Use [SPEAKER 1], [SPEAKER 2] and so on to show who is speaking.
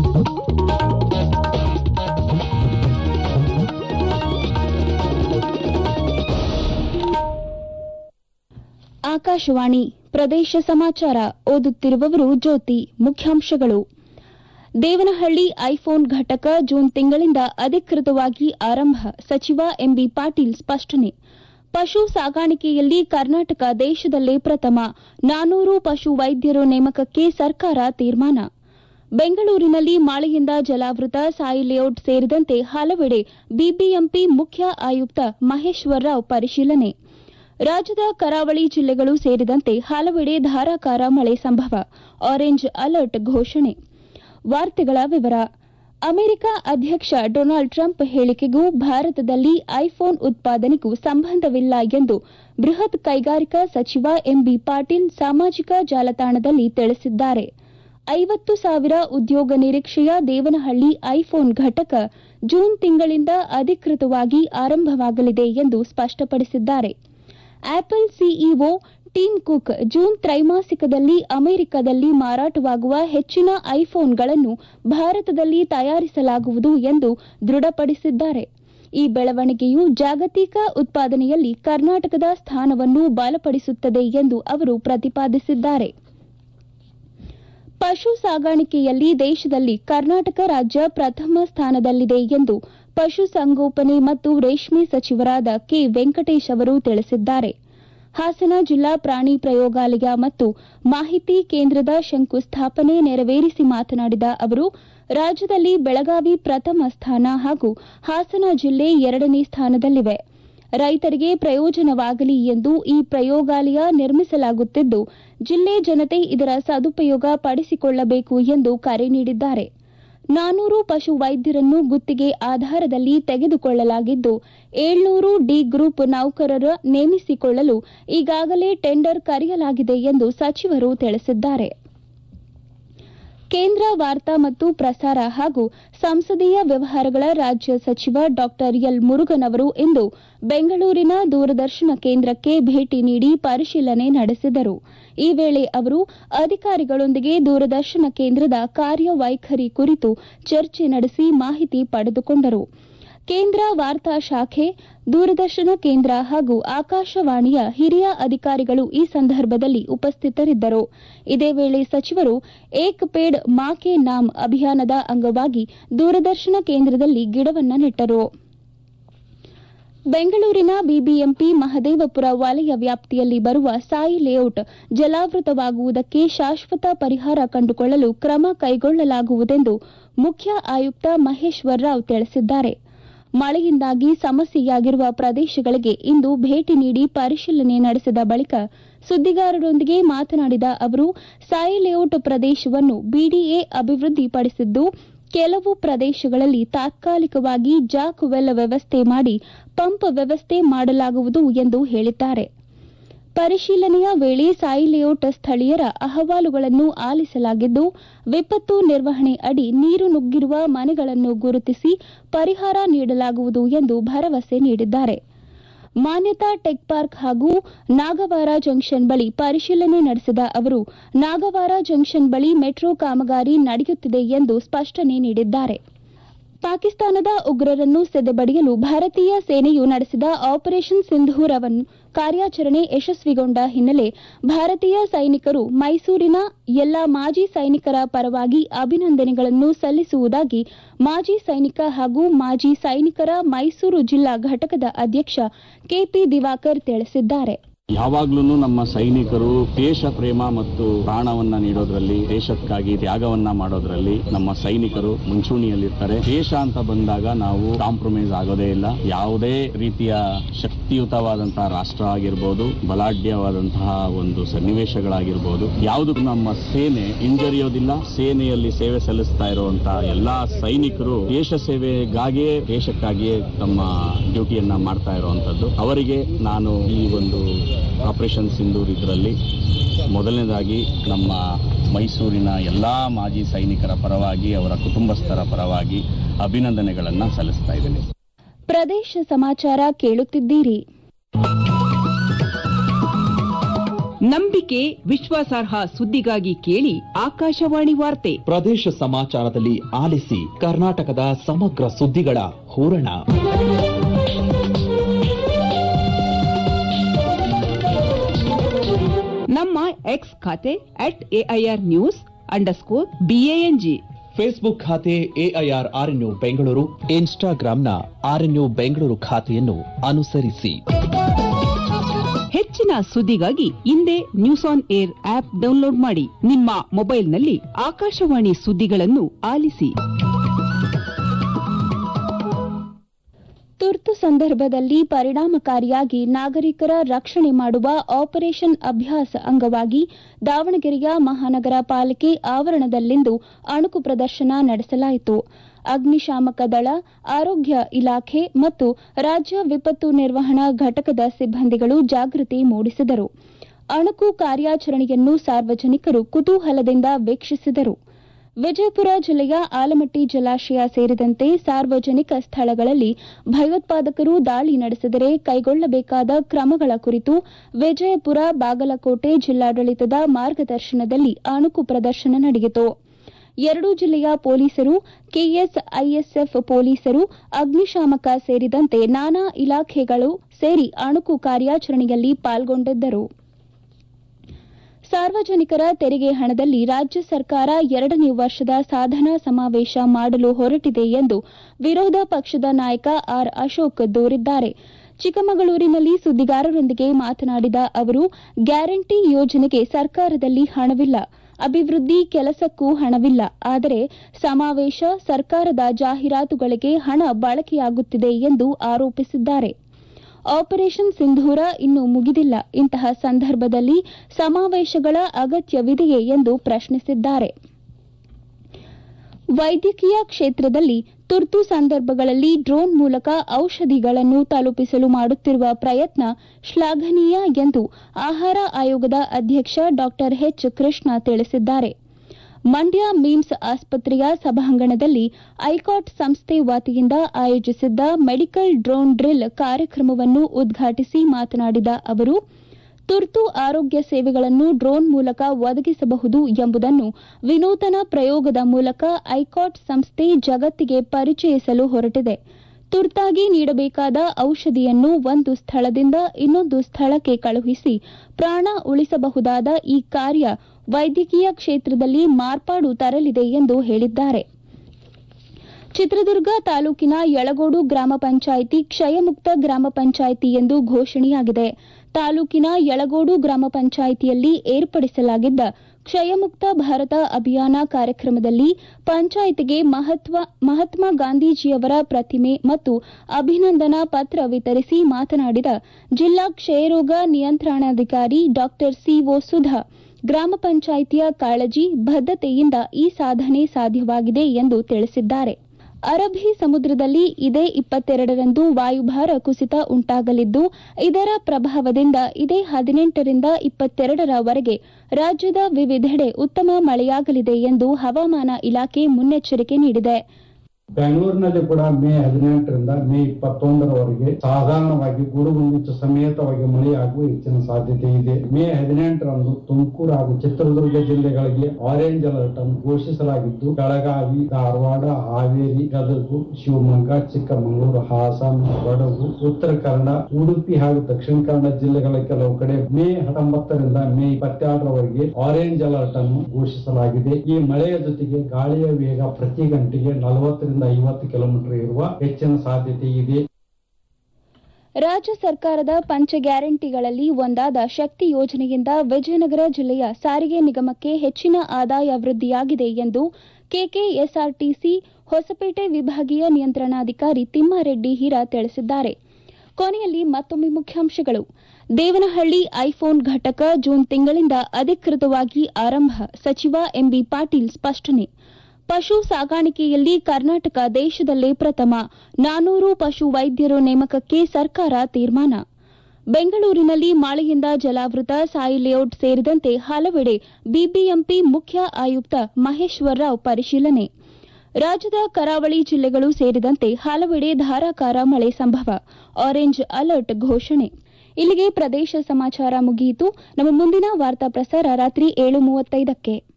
[SPEAKER 1] ಆಕಾಶವಾಣಿ ಪ್ರದೇಶ ಸಮಾಚಾರ ಓದುತ್ತಿರುವವರು ಜ್ಯೋತಿ ಮುಖ್ಯಾಂಶಗಳು ದೇವನಹಳ್ಳಿ ಐಫೋನ್ ಘಟಕ ಜೂನ್ ತಿಂಗಳಿಂದ ಅಧಿಕೃತವಾಗಿ ಆರಂಭ ಸಚಿವ ಎಂಬಿ ಪಾಟೀಲ್ ಸ್ಪಷ್ಟನೆ ಪಶು ಸಾಗಾಣಿಕೆಯಲ್ಲಿ ಕರ್ನಾಟಕ ದೇಶದಲ್ಲೇ ಪ್ರಥಮ ನಾನೂರು ಪಶು ವೈದ್ಯರು ನೇಮಕಕ್ಕೆ ಸರ್ಕಾರ ತೀರ್ಮಾನ ಬೆಂಗಳೂರಿನಲ್ಲಿ ಮಳೆಯಿಂದ ಜಲಾವೃತ ಸಾಯಿ ಲೇಔಟ್ ಸೇರಿದಂತೆ ಹಲವೆಡೆ ಬಿಬಿಎಂಪಿ ಮುಖ್ಯ ಆಯುಕ್ತ ಮಹೇಶ್ವರ ರಾವ್ ಪರಿಶೀಲನೆ ರಾಜ್ಯದ ಕರಾವಳಿ ಜಿಲ್ಲೆಗಳು ಸೇರಿದಂತೆ ಹಲವೆಡೆ ಧಾರಾಕಾರ ಮಳೆ ಸಂಭವ ಆರೆಂಜ್ ಅಲರ್ಟ್ ಘೋಷಣೆ ವಾರ್ತೆಗಳ ವಿವರ ಅಮೆರಿಕ ಅಧ್ಯಕ್ಷ ಡೊನಾಲ್ಡ್ ಟ್ರಂಪ್ ಹೇಳಿಕೆಗೂ ಭಾರತದಲ್ಲಿ ಐಫೋನ್ ಉತ್ಪಾದನೆಗೂ ಸಂಬಂಧವಿಲ್ಲ ಎಂದು ಬೃಹತ್ ಕೈಗಾರಿಕಾ ಸಚಿವ ಎಂಬಿ ಪಾಟೀಲ್ ಸಾಮಾಜಿಕ ಜಾಲತಾಣದಲ್ಲಿ ತಿಳಿಸಿದ್ದಾರೆ ಐವತ್ತು ಸಾವಿರ ಉದ್ಯೋಗ ನಿರೀಕ್ಷೆಯ ದೇವನಹಳ್ಳಿ ಐಫೋನ್ ಘಟಕ ಜೂನ್ ತಿಂಗಳಿಂದ ಅಧಿಕೃತವಾಗಿ ಆರಂಭವಾಗಲಿದೆ ಎಂದು ಸ್ಪಷ್ಟಪಡಿಸಿದ್ದಾರೆ Apple CEO Tim Cook June ತ್ರೈಮಾಸಿಕದಲ್ಲಿ ಅಮೆರಿಕದಲ್ಲಿ ಮಾರಾಟವಾಗುವ ಹೆಚ್ಚಿನ ಐಫೋನ್ಗಳನ್ನು ಭಾರತದಲ್ಲಿ ತಯಾರಿಸಲಾಗುವುದು ಎಂದು ದೃಢಪಡಿಸಿದ್ದಾರೆ ಈ ಬೆಳವಣಿಗೆಯು ಜಾಗತಿಕ ಉತ್ಪಾದನೆಯಲ್ಲಿ ಕರ್ನಾಟಕದ ಸ್ಥಾನವನ್ನು ಬಲಪಡಿಸುತ್ತದೆ ಎಂದು ಅವರು ಪ್ರತಿಪಾದಿಸಿದ್ದಾರೆ ಪಶು ಸಾಗಾಣಿಕೆಯಲ್ಲಿ ದೇಶದಲ್ಲಿ ಕರ್ನಾಟಕ ರಾಜ್ಯ ಪ್ರಥಮ ಸ್ಥಾನದಲ್ಲಿದೆ ಎಂದು ಪಶುಸಂಗೋಪನೆ ಮತ್ತು ರೇಷ್ಮೆ ಸಚಿವರಾದ ಕೆ ವೆಂಕಟೇಶ್ ಅವರು ತಿಳಿಸಿದ್ದಾರೆ ಹಾಸನ ಜಿಲ್ಲಾ ಪ್ರಾಣಿ ಪ್ರಯೋಗಾಲಯ ಮತ್ತು ಮಾಹಿತಿ ಕೇಂದ್ರದ ಶಂಕುಸ್ಥಾಪನೆ ನೆರವೇರಿಸಿ ಮಾತನಾಡಿದ ಅವರು ರಾಜ್ಯದಲ್ಲಿ ಬೆಳಗಾವಿ ಪ್ರಥಮ ಸ್ಥಾನ ಹಾಗೂ ಹಾಸನ ಜಿಲ್ಲೆ ಎರಡನೇ ಸ್ಥಾನದಲ್ಲಿವೆ ರೈತರಿಗೆ ಪ್ರಯೋಜನವಾಗಲಿ ಎಂದು ಈ ಪ್ರಯೋಗಾಲಯ ನಿರ್ಮಿಸಲಾಗುತ್ತಿದ್ದು ಜಿಲ್ಲೆ ಜನತೆ ಇದರ ಸದುಪಯೋಗ ಪಡಿಸಿಕೊಳ್ಳಬೇಕು ಎಂದು ಕರೆ ನೀಡಿದ್ದಾರೆ ನಾನೂರು ಪಶು ವೈದ್ಯರನ್ನು ಗುತ್ತಿಗೆ ಆಧಾರದಲ್ಲಿ ತೆಗೆದುಕೊಳ್ಳಲಾಗಿದ್ದು ಏಳ್ನೂರು ಡಿ ಗ್ರೂಪ್ ನೌಕರರ ನೇಮಿಸಿಕೊಳ್ಳಲು ಈಗಾಗಲೇ ಟೆಂಡರ್ ಕರೆಯಲಾಗಿದೆ ಎಂದು ಸಚಿವರು ತಿಳಿಸಿದ್ದಾರೆ ಕೇಂದ್ರ ವಾರ್ತಾ ಮತ್ತು ಪ್ರಸಾರ ಹಾಗೂ ಸಂಸದೀಯ ವ್ಯವಹಾರಗಳ ರಾಜ್ಯ ಸಚಿವ ಡಾ ಎಲ್ ಮುರುಗನ್ ಅವರು ಇಂದು ಬೆಂಗಳೂರಿನ ದೂರದರ್ಶನ ಕೇಂದ್ರಕ್ಕೆ ಭೇಟಿ ನೀಡಿ ಪರಿಶೀಲನೆ ನಡೆಸಿದರು ಈ ವೇಳೆ ಅವರು ಅಧಿಕಾರಿಗಳೊಂದಿಗೆ ದೂರದರ್ಶನ ಕೇಂದ್ರದ ಕಾರ್ಯವೈಖರಿ ಕುರಿತು ಚರ್ಚೆ ನಡೆಸಿ ಮಾಹಿತಿ ಪಡೆದುಕೊಂಡರು ಕೇಂದ್ರ ವಾರ್ತಾ ಶಾಖೆ ದೂರದರ್ಶನ ಕೇಂದ್ರ ಹಾಗೂ ಆಕಾಶವಾಣಿಯ ಹಿರಿಯ ಅಧಿಕಾರಿಗಳು ಈ ಸಂದರ್ಭದಲ್ಲಿ ಉಪಸ್ಥಿತರಿದ್ದರು ಇದೇ ವೇಳೆ ಸಚಿವರು ಏಕ್ ಪೇಡ್ ಮಾ ಕೆ ನಾಮ್ ಅಭಿಯಾನದ ಅಂಗವಾಗಿ ದೂರದರ್ಶನ ಕೇಂದ್ರದಲ್ಲಿ ಗಿಡವನ್ನ ನೆಟ್ಟರು ಬೆಂಗಳೂರಿನ ಬಿಬಿಎಂಪಿ ಮಹದೇವಪುರ ವಲಯ ವ್ಯಾಪ್ತಿಯಲ್ಲಿ ಬರುವ ಸಾಯಿ ಲೇಔಟ್ ಜಲಾವೃತವಾಗುವುದಕ್ಕೆ ಶಾಶ್ವತ ಪರಿಹಾರ ಕಂಡುಕೊಳ್ಳಲು ಕ್ರಮ ಕೈಗೊಳ್ಳಲಾಗುವುದೆಂದು ಮುಖ್ಯ ಆಯುಕ್ತ ಮಹೇಶ್ವರ್ ರಾವ್ ತಿಳಿಸಿದ್ದಾರೆ ಮಳೆಯಿಂದಾಗಿ ಸಮಸ್ಯೆಯಾಗಿರುವ ಪ್ರದೇಶಗಳಿಗೆ ಇಂದು ಭೇಟಿ ನೀಡಿ ಪರಿಶೀಲನೆ ನಡೆಸಿದ ಬಳಿಕ ಸುದ್ದಿಗಾರರೊಂದಿಗೆ ಮಾತನಾಡಿದ ಅವರು ಸಾಯಿ ಲೇಔಟ್ ಪ್ರದೇಶವನ್ನು ಬಿಡಿಎ ಅಭಿವೃದ್ಧಿಪಡಿಸಿದ್ದು ಕೆಲವು ಪ್ರದೇಶಗಳಲ್ಲಿ ತಾತ್ಕಾಲಿಕವಾಗಿ ಜಾಕ್ ವೆಲ್ ವ್ಯವಸ್ಥೆ ಮಾಡಿ ಪಂಪ್ ವ್ಯವಸ್ಥೆ ಮಾಡಲಾಗುವುದು ಎಂದು ಹೇಳಿದ್ದಾರೆ ಪರಿಶೀಲನೆಯ ವೇಳೆ ಸಾಯಿ ಲೇಔಟ್ ಸ್ಥಳೀಯರ ಅಹವಾಲುಗಳನ್ನು ಆಲಿಸಲಾಗಿದ್ದು ವಿಪತ್ತು ನಿರ್ವಹಣೆ ಅಡಿ ನೀರು ನುಗ್ಗಿರುವ ಮನೆಗಳನ್ನು ಗುರುತಿಸಿ ಪರಿಹಾರ ನೀಡಲಾಗುವುದು ಎಂದು ಭರವಸೆ ನೀಡಿದ್ದಾರೆ ಮಾನ್ಯತಾ ಟೆಕ್ ಪಾರ್ಕ್ ಹಾಗೂ ನಾಗವಾರ ಜಂಕ್ಷನ್ ಬಳಿ ಪರಿಶೀಲನೆ ನಡೆಸಿದ ಅವರು ನಾಗವಾರ ಜಂಕ್ಷನ್ ಬಳಿ ಮೆಟ್ರೋ ಕಾಮಗಾರಿ ನಡೆಯುತ್ತಿದೆ ಎಂದು ಸ್ಪಷ್ಟನೆ ನೀಡಿದ್ದಾರೆ ಪಾಕಿಸ್ತಾನದ ಉಗ್ರರನ್ನು ಸೆದೆಬಡಿಯಲು ಭಾರತೀಯ ಸೇನೆಯು ನಡೆಸಿದ ಆಪರೇಷನ್ ಸಿಂಧೂರ್ ಕಾರ್ಯಾಚರಣೆ ಯಶಸ್ವಿಗೊಂಡ ಹಿನ್ನೆಲೆ ಭಾರತೀಯ ಸೈನಿಕರು ಮೈಸೂರಿನ ಎಲ್ಲಾ ಮಾಜಿ ಸೈನಿಕರ ಪರವಾಗಿ ಅಭಿನಂದನೆಗಳನ್ನು ಸಲ್ಲಿಸುವುದಾಗಿ ಮಾಜಿ ಸೈನಿಕ ಹಾಗೂ ಮಾಜಿ ಸೈನಿಕರ ಮೈಸೂರು ಜಿಲ್ಲಾ ಘಟಕದ ಅಧ್ಯಕ್ಷ ಕೆಪಿ ದಿವಾಕರ್ ತಿಳಿಸಿದ್ದಾರೆ
[SPEAKER 2] ಯಾವಾಗ್ಲೂ ನಮ್ಮ ಸೈನಿಕರು ದೇಶ ಪ್ರೇಮ ಮತ್ತು ಪ್ರಾಣವನ್ನ ನೀಡೋದ್ರಲ್ಲಿ ದೇಶಕ್ಕಾಗಿ ತ್ಯಾಗವನ್ನ ಮಾಡೋದ್ರಲ್ಲಿ ನಮ್ಮ ಸೈನಿಕರು ಮುಂಚೂಣಿಯಲ್ಲಿರ್ತಾರೆ ದೇಶ ಅಂತ ಬಂದಾಗ ನಾವು ಕಾಂಪ್ರಮೈಸ್ ಆಗೋದೇ ಇಲ್ಲ ಯಾವುದೇ ರೀತಿಯ ಶಕ್ತಿಯುತವಾದಂತಹ ರಾಷ್ಟ್ರ ಆಗಿರ್ಬೋದು ಬಲಾಢ್ಯವಾದಂತಹ ಒಂದು ಸನ್ನಿವೇಶಗಳಾಗಿರ್ಬೋದು ಯಾವುದು ನಮ್ಮ ಸೇನೆ ಹಿಂಜರಿಯೋದಿಲ್ಲ ಸೇನೆಯಲ್ಲಿ ಸೇವೆ ಸಲ್ಲಿಸ್ತಾ ಇರುವಂತಹ ಎಲ್ಲಾ ಸೈನಿಕರು ದೇಶ ಸೇವೆಗಾಗಿಯೇ ದೇಶಕ್ಕಾಗಿಯೇ ತಮ್ಮ ಡ್ಯೂಟಿಯನ್ನ ಮಾಡ್ತಾ ಇರುವಂತದ್ದು ಅವರಿಗೆ ನಾನು ಈ ಒಂದು ಆಪರೇಷನ್ ಸಿಂಧೂರ್ ಇದರಲ್ಲಿ ಮೊದಲನೇದಾಗಿ ನಮ್ಮ ಮೈಸೂರಿನ ಎಲ್ಲಾ ಮಾಜಿ ಸೈನಿಕರ ಪರವಾಗಿ ಅವರ ಕುಟುಂಬಸ್ಥರ ಪರವಾಗಿ ಅಭಿನಂದನೆಗಳನ್ನ ಸಲ್ಲಿಸ್ತಾ ಇದ್ದೇನೆ
[SPEAKER 1] ಪ್ರದೇಶ ಸಮಾಚಾರ ಕೇಳುತ್ತಿದ್ದೀರಿ
[SPEAKER 3] ನಂಬಿಕೆ ವಿಶ್ವಾಸಾರ್ಹ ಸುದ್ದಿಗಾಗಿ ಕೇಳಿ ಆಕಾಶವಾಣಿ ವಾರ್ತೆ
[SPEAKER 4] ಪ್ರದೇಶ ಸಮಾಚಾರದಲ್ಲಿ ಆಲಿಸಿ ಕರ್ನಾಟಕದ ಸಮಗ್ರ ಸುದ್ದಿಗಳ ಹೂರಣ
[SPEAKER 3] ನಮ್ಮ ಎಕ್ಸ್ ಖಾತೆ at AIR news underscore BANG
[SPEAKER 4] Facebook ಖಾತೆ ಎಐಆರ್ ಆರ್ಎನ್ಯು ಬೆಂಗಳೂರು ಇನ್ಸ್ಟಾಗ್ರಾಂನ ಆರ್ಎನ್ಯು ಬೆಂಗಳೂರು ಖಾತೆಯನ್ನು ಅನುಸರಿಸಿ
[SPEAKER 3] ಹೆಚ್ಚಿನ ಸುದ್ದಿಗಾಗಿ ಹಿಂದೆ news on air app download ಮಾಡಿ ನಿಮ್ಮ ಮೊಬೈಲ್ನಲ್ಲಿ ಆಕಾಶವಾಣಿ ಸುದ್ದಿಗಳನ್ನು ಆಲಿಸಿ
[SPEAKER 1] ತುರ್ತು ಸಂದರ್ಭದಲ್ಲಿ ಪರಿಣಾಮಕಾರಿಯಾಗಿ ನಾಗರಿಕರ ರಕ್ಷಣೆ ಮಾಡುವ ಆಪರೇಷನ್ ಅಭ್ಯಾಸ ಅಂಗವಾಗಿ ದಾವಣಗೆರೆಯ ಮಹಾನಗರ ಪಾಲಿಕೆ ಆವರಣದಲ್ಲಿಂದು ಅಣುಕು ಪ್ರದರ್ಶನ ನಡೆಸಲಾಯಿತು ಅಗ್ನಿಶಾಮಕ ದಳ ಆರೋಗ್ಯ ಇಲಾಖೆ ಮತ್ತು ರಾಜ್ಯ ವಿಪತ್ತು ನಿರ್ವಹಣಾ ಘಟಕದ ಸಿಬ್ಬಂದಿಗಳು ಜಾಗೃತಿ ಮೂಡಿಸಿದರು ಅಣುಕು ಕಾರ್ಯಾಚರಣೆಯನ್ನು ಸಾರ್ವಜನಿಕರು ಕುತೂಹಲದಿಂದ ವೀಕ್ಷಿಸಿದರು ವಿಜಯಪುರ ಜಿಲ್ಲೆಯ ಆಲಮಟ್ಟಿ ಜಲಾಶಯ ಸೇರಿದಂತೆ ಸಾರ್ವಜನಿಕ ಸ್ಥಳಗಳಲ್ಲಿ ಭಯೋತ್ಪಾದಕರು ದಾಳಿ ನಡೆಸಿದರೆ ಕೈಗೊಳ್ಳಬೇಕಾದ ಕ್ರಮಗಳ ಕುರಿತು ವಿಜಯಪುರ ಬಾಗಲಕೋಟೆ ಜಿಲ್ಲಾಡಳಿತದ ಮಾರ್ಗದರ್ಶನದಲ್ಲಿ ಅಣುಕು ಪ್ರದರ್ಶನ ನಡೆಯಿತು ಎರಡೂ ಜಿಲ್ಲೆಯ ಪೊಲೀಸರು ಕೆಎಸ್ಐಎಸ್ಎಫ್ ಪೊಲೀಸರು ಅಗ್ನಿಶಾಮಕ ಸೇರಿದಂತೆ ನಾನಾ ಇಲಾಖೆಗಳು ಸೇರಿ ಅಣುಕು ಕಾರ್ಯಾಚರಣೆಯಲ್ಲಿ ಪಾಲ್ಗೊಂಡಿದ್ದರು ಸಾರ್ವಜನಿಕರ ತೆರಿಗೆ ಹಣದಲ್ಲಿ ರಾಜ್ಯ ಸರ್ಕಾರ ಎರಡನೇ ವರ್ಷದ ಸಾಧನಾ ಸಮಾವೇಶ ಮಾಡಲು ಹೊರಟಿದೆ ಎಂದು ವಿರೋಧ ಪಕ್ಷದ ನಾಯಕ ಆರ್ ಅಶೋಕ್ ದೂರಿದ್ದಾರೆ ಚಿಕ್ಕಮಗಳೂರಿನಲ್ಲಿ ಸುದ್ದಿಗಾರರೊಂದಿಗೆ ಮಾತನಾಡಿದ ಅವರು ಗ್ಯಾರಂಟಿ ಯೋಜನೆಗೆ ಸರ್ಕಾರದಲ್ಲಿ ಹಣವಿಲ್ಲ ಅಭಿವೃದ್ಧಿ ಕೆಲಸಕ್ಕೂ ಹಣವಿಲ್ಲ ಆದರೆ ಸಮಾವೇಶ ಸರ್ಕಾರದ ಜಾಹೀರಾತುಗಳಿಗೆ ಹಣ ಬಳಕೆಯಾಗುತ್ತಿದೆ ಎಂದು ಆರೋಪಿಸಿದ್ದಾರೆ ಆಪರೇಷನ್ ಸಿಂಧೂರ ಇನ್ನೂ ಮುಗಿದಿಲ್ಲ ಇಂತಹ ಸಂದರ್ಭದಲ್ಲಿ ಸಮಾವೇಶಗಳ ಅಗತ್ಯವಿದೆಯೇ ಎಂದು ಪ್ರಶ್ನಿಸಿದ್ದಾರೆ ವೈದ್ಯಕೀಯ ಕ್ಷೇತ್ರದಲ್ಲಿ ತುರ್ತು ಸಂದರ್ಭಗಳಲ್ಲಿ ಡ್ರೋನ್ ಮೂಲಕ ಔಷಧಿಗಳನ್ನು ತಲುಪಿಸಲು ಮಾಡುತ್ತಿರುವ ಪ್ರಯತ್ನ ಶ್ಲಾಘನೀಯ ಎಂದು ಆಹಾರ ಆಯೋಗದ ಅಧ್ಯಕ್ಷ ಡಾ ಎಚ್ ಕೃಷ್ಣ ತಿಳಿಸಿದ್ದಾರೆ ಮಂಡ್ಯ ಮಿಮ್ಸ್ ಆಸ್ಪತ್ರೆಯ ಸಭಾಂಗಣದಲ್ಲಿ ಐಕಾಟ್ ಸಂಸ್ಥೆ ವತಿಯಿಂದ ಆಯೋಜಿಸಿದ್ದ ಮೆಡಿಕಲ್ ಡ್ರೋನ್ ಡ್ರಿಲ್ ಕಾರ್ಯಕ್ರಮವನ್ನು ಉದ್ಘಾಟಿಸಿ ಮಾತನಾಡಿದ ಅವರು ತುರ್ತು ಆರೋಗ್ಯ ಸೇವೆಗಳನ್ನು ಡ್ರೋನ್ ಮೂಲಕ ಒದಗಿಸಬಹುದು ಎಂಬುದನ್ನು ವಿನೂತನ ಪ್ರಯೋಗದ ಮೂಲಕ ಐಕಾಟ್ ಸಂಸ್ಥೆ ಜಗತ್ತಿಗೆ ಪರಿಚಯಿಸಲು ಹೊರಟಿದೆ ತುರ್ತಾಗಿ ನೀಡಬೇಕಾದ ಔಷಧಿಯನ್ನು ಒಂದು ಸ್ಥಳದಿಂದ ಇನ್ನೊಂದು ಸ್ಥಳಕ್ಕೆ ಕಳುಹಿಸಿ ಪ್ರಾಣ ಉಳಿಸಬಹುದಾದ ಈ ಕಾರ್ಯ ವೈದ್ಯಕೀಯ ಕ್ಷೇತ್ರದಲ್ಲಿ ಮಾರ್ಪಾಡು ತರಲಿದೆ ಎಂದು ಹೇಳಿದ್ದಾರೆ ಚಿತ್ರದುರ್ಗ ತಾಲೂಕಿನ ಯಳಗೋಡು ಗ್ರಾಮ ಪಂಚಾಯಿತಿ ಕ್ಷಯಮುಕ್ತ ಗ್ರಾಮ ಪಂಚಾಯಿತಿ ಎಂದು ಘೋಷಣೆಯಾಗಿದೆ ತಾಲೂಕಿನ ಯಳಗೋಡು ಗ್ರಾಮ ಪಂಚಾಯಿತಿಯಲ್ಲಿ ಏರ್ಪಡಿಸಲಾಗಿದ್ದ ಕ್ಷಯಮುಕ್ತ ಭಾರತ ಅಭಿಯಾನ ಕಾರ್ಯಕ್ರಮದಲ್ಲಿ ಪಂಚಾಯಿತಿಗೆ ಮಹಾತ್ಮ ಗಾಂಧೀಜಿಯವರ ಪ್ರತಿಮೆ ಮತ್ತು ಅಭಿನಂದನಾ ಪತ್ರ ವಿತರಿಸಿ ಮಾತನಾಡಿದ ಜಿಲ್ಲಾ ಕ್ಷಯರೋಗ ನಿಯಂತ್ರಣಾಧಿಕಾರಿ ಡಾ ಸಿಒ ಸುಧಾ ಗ್ರಾಮ ಪಂಚಾಯಿತಿಯ ಕಾಳಜಿ ಬದ್ದತೆಯಿಂದ ಈ ಸಾಧನೆ ಸಾಧ್ಯವಾಗಿದೆ ಎಂದು ತಿಳಿಸಿದ್ದಾರೆ ಅರಬ್ಬಿ ಸಮುದ್ರದಲ್ಲಿ ಇದೇ ಇಪ್ಪತ್ತೆರಡರಂದು ವಾಯುಭಾರ ಕುಸಿತ ಉಂಟಾಗಲಿದ್ದು ಇದರ ಪ್ರಭಾವದಿಂದ ಇದೇ ಹದಿನೆಂಟರಿಂದ ಇಪ್ಪತ್ತೆರಡರವರೆಗೆ ರಾಜ್ಯದ ವಿವಿಧೆಡೆ ಉತ್ತಮ ಮಳೆಯಾಗಲಿದೆ ಎಂದು ಹವಾಮಾನ ಇಲಾಖೆ ಮುನ್ನೆಚ್ಚರಿಕೆ ನೀಡಿದೆ
[SPEAKER 5] ಬೆಂಗಳೂರಿನಲ್ಲಿ ಕೂಡ ಮೇ ಹದಿನೆಂಟರಿಂದ ಮೇ ಇಪ್ಪತ್ತೊಂದರವರೆಗೆ ಸಾಧಾರಣವಾಗಿ ಗುಡುಗುಂದಿಚ್ಚು ಸಮೇತವಾಗಿ ಮಳೆಯಾಗುವ ಹೆಚ್ಚಿನ ಸಾಧ್ಯತೆ ಇದೆ ಮೇ ಹದಿನೆಂಟರಂದು ತುಮಕೂರು ಹಾಗೂ ಚಿತ್ರದುರ್ಗ ಜಿಲ್ಲೆಗಳಿಗೆ ಆರೆಂಜ್ ಅಲರ್ಟ್ ಅನ್ನು ಘೋಷಿಸಲಾಗಿದ್ದು ಬೆಳಗಾವಿ ಧಾರವಾಡ ಹಾವೇರಿ ಗದಗು ಶಿವಮೊಗ್ಗ ಚಿಕ್ಕಮಗಳೂರು ಹಾಸನ ಕೊಡಗು ಉತ್ತರ ಕನ್ನಡ ಉಡುಪಿ ಹಾಗೂ ದಕ್ಷಿಣ ಕನ್ನಡ ಜಿಲ್ಲೆಗಳ ಕೆಲವು ಕಡೆ ಮೇ ಹತ್ತೊಂಬತ್ತರಿಂದ ಮೇ ಇಪ್ಪತ್ತೆರಡರವರೆಗೆ ಆರೆಂಜ್ ಅಲರ್ಟ್ ಅನ್ನು ಘೋಷಿಸಲಾಗಿದೆ ಈ ಮಳೆಯ ಜೊತೆಗೆ ಗಾಳಿಯ ವೇಗ ಪ್ರತಿ ಗಂಟೆಗೆ ನಲವತ್ತರಿಂದ ಐವತ್ತು ಕಿಲೋಮೀಟರ್ ಇರುವ ಹೆಚ್ಚಿನ ಸಾಧ್ಯತೆ ಇದೆ
[SPEAKER 1] ರಾಜ್ಯ ಸರ್ಕಾರದ ಪಂಚ ಗ್ಯಾರಂಟಿಗಳಲ್ಲಿ ಒಂದಾದ ಶಕ್ತಿ ಯೋಜನೆಯಿಂದ ವಿಜಯನಗರ ಜಿಲ್ಲೆಯ ಸಾರಿಗೆ ನಿಗಮಕ್ಕೆ ಹೆಚ್ಚಿನ ಆದಾಯ ವೃದ್ಧಿಯಾಗಿದೆ ಎಂದು ಕೆಕೆಎಸ್ಆರ್ಟಿಸಿ ಹೊಸಪೇಟೆ ವಿಭಾಗೀಯ ನಿಯಂತ್ರಣಾಧಿಕಾರಿ ತಿಮ್ಮಾರೆಡ್ಡಿ ಹೀರಾ ತಿಳಿಸಿದ್ದಾರೆ ಕೊನೆಯಲ್ಲಿ ಮತ್ತೊಮ್ಮೆ ಮುಖ್ಯಾಂಶಗಳು ದೇವನಹಳ್ಳಿ ಐಫೋನ್ ಘಟಕ ಜೂನ್ ತಿಂಗಳಿಂದ ಅಧಿಕೃತವಾಗಿ ಆರಂಭ ಸಚಿವ ಎಂಬಿ ಪಾಟೀಲ್ ಸ್ಪಷ್ಟನೆ ಪಶು ಸಾಗಾಣಿಕೆಯಲ್ಲಿ ಕರ್ನಾಟಕ ದೇಶದಲ್ಲೇ ಪ್ರಥಮ ನಾನೂರು ಪಶು ವೈದ್ಯರು ನೇಮಕಕ್ಕೆ ಸರ್ಕಾರ ತೀರ್ಮಾನ ಬೆಂಗಳೂರಿನಲ್ಲಿ ಮಳೆಯಿಂದ ಜಲಾವೃತ ಸಾಯಿ ಲೇಔಟ್ ಸೇರಿದಂತೆ ಹಲವೆಡೆ ಬಿಬಿಎಂಪಿ ಮುಖ್ಯ ಆಯುಕ್ತ ಮಹೇಶ್ವರ್ ರಾವ್ ಪರಿಶೀಲನೆ ರಾಜ್ಯದ ಕರಾವಳಿ ಜಿಲ್ಲೆಗಳು ಸೇರಿದಂತೆ ಹಲವೆಡೆ ಧಾರಾಕಾರ ಮಳೆ ಸಂಭವ ಆರೆಂಜ್ ಅಲರ್ಟ್ ಘೋಷಣೆ ಇಲ್ಲಿಗೆ ಪ್ರದೇಶ ಸಮಾಚಾರ ಮುಗಿಯಿತು ನಮ್ಮ ಮುಂದಿನ ವಾರ್ತಾ ಪ್ರಸಾರ ರಾತ್ರಿ ಏಳು ಮೂವತ್ತೈದಕ್ಕೆ